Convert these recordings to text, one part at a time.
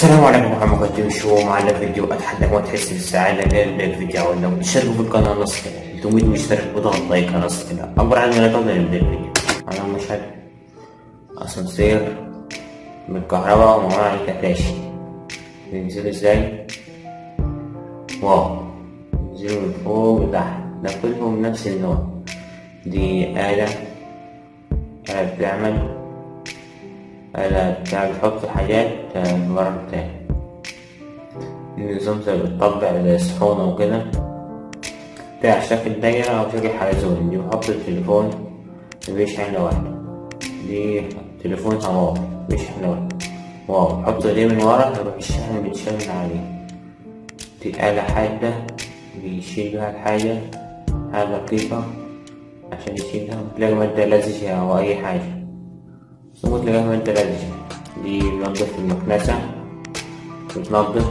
السلام عليكم ورحمة الله وبركاته شو معنا فيديو أتحدى ما تحس بالسعادة غير الفيديو ولا تشتركوا في القناة نص كده 300 مشترك وضغط لايك نص كده أكبر عدد من القناة نبدأ الفيديو أنا مشهد أسانسير من الكهرباء ومعاه الكتاشي بينزلوا ازاي واو بينزلوا من فوق لتحت ده كلهم نفس النوع دي آلة آلة بتعمل آلة بتاع بتحط حاجات في الورق بتاعي النظام زي بتطبع زي الصحونة وكده بتاع شكل دايرة أو شكل حلزون دي بحط التليفون مفيش حاجة واحدة دي تليفون هواوي مفيش حاجة واحدة واو بحط ايديه من ورا يروح الشحن بيتشال من عليه دي آلة حادة بيشيل بيها الحاجة حاجة دقيقة عشان يشيلها تلاقي مادة لزجة أو أي حاجة ثم تلاقيها مادة لزجة دي بنضف المكنسة بتنضف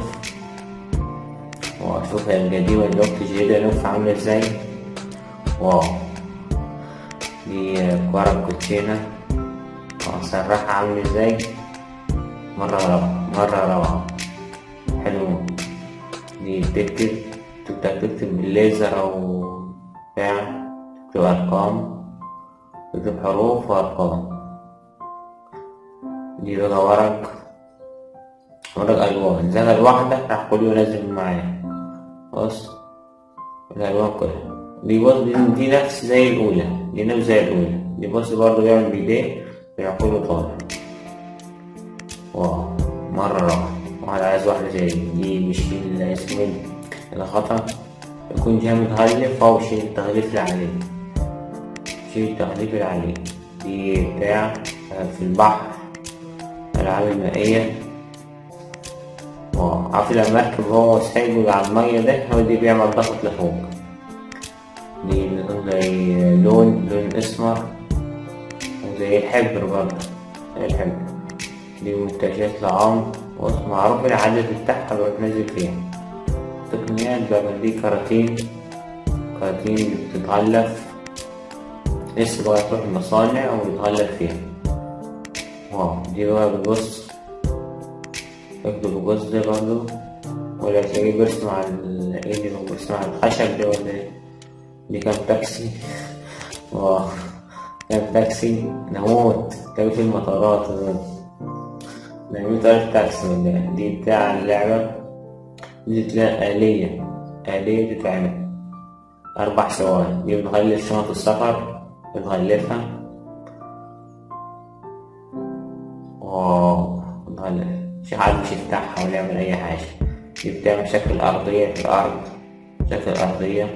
وأشوف هي الجديدة الوقت الجديدة الوقت عاملة ازاي واو دي ورق كوتشينة وأسرحها عامل ازاي مرة روعة مرة روعة حلو دي بتكتب تقدر تكتب بالليزر أو بتاع تكتب أرقام تكتب حروف وأرقام دي بقى ورق ورق ألوان زي الواحدة راح كله ينزل معايا بص الألوان كلها دي بص دي, دي نفس زي الأولى دي نفس زي الأولى دي بص برضه بيعمل بإيديه راح كله طالع واو مرة روعة واحد عايز واحدة زي دي دي بيشيل اسم الخطأ يكون جاي متغلف أو شيل التغليف اللي عليه شيل التغليف اللي عليه دي بتاع في البحر الألعاب المائية واو عارف المركب هو سايبه على المية ده هو دي بيعمل ضغط لفوق دي زي لون لون أسمر زي الحبر برضه زي الحبر دي منتجات لعام ومعروف العدد بتاعها بروح نازل فيها تقنيات بقى دي كراتين كراتين بتتغلف لسه بقى تروح المصانع وبتغلف فيها واو دي بقى بتبص اكتب الجزء ده برضه ولا تلاقيه بيرسم على الايد بيرسم على الخشب ده ولا ايه دي كام تاكسي واو كام تاكسي نموت كان في المطارات نعمل طريقة تاكسي من دي بتاع اللعبة دي تلاقي آلية آلية تتعمل أربع ثواني دي بنغلف شنط السفر بنغلفها واو بنغلف مش حد مش يفتحها ولا يعمل أي حاجة دي بتعمل شكل أرضية في الأرض شكل أرضية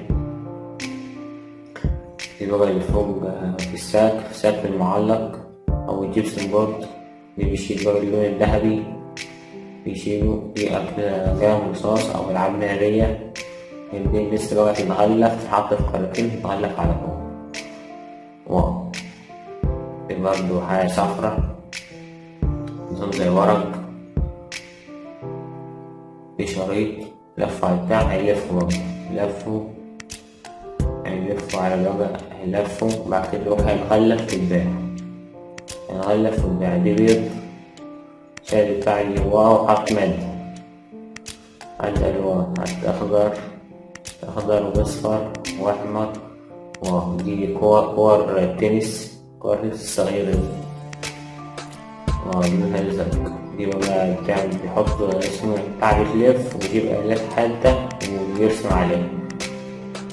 دي بقى اللي فوق في الساك في الساك المعلق أو الجبسن بورد اللي بيشيل بقى اللون الذهبي بيشيلوا في أقلام رصاص أو ألعاب نارية البين لسه بقى تتغلف تتحط في قارتين تتغلف على فوق واو في برضه حاجة صفرا نظام زي ورق في شريط لف على البتاع هيلفوا برضه يلفوا هيلفوا على بقى هيلفوا بعد كده يروح هيتغلف يتباع هنغلف وبتاع دي بيض شايل بتاع اللي جواه وحط مادة عندي ألوان عندي أخضر أخضر وأصفر وأحمر ودي كور كور تنس كور الصغيرة دي اه دي منها الزرق دي بقى بتاع بيحط اسمه بتاع بيلف ويجيب آلات حادة ويرسم عليها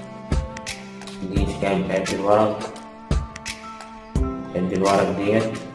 دي كانت بتاعت الورق قد الورق ديت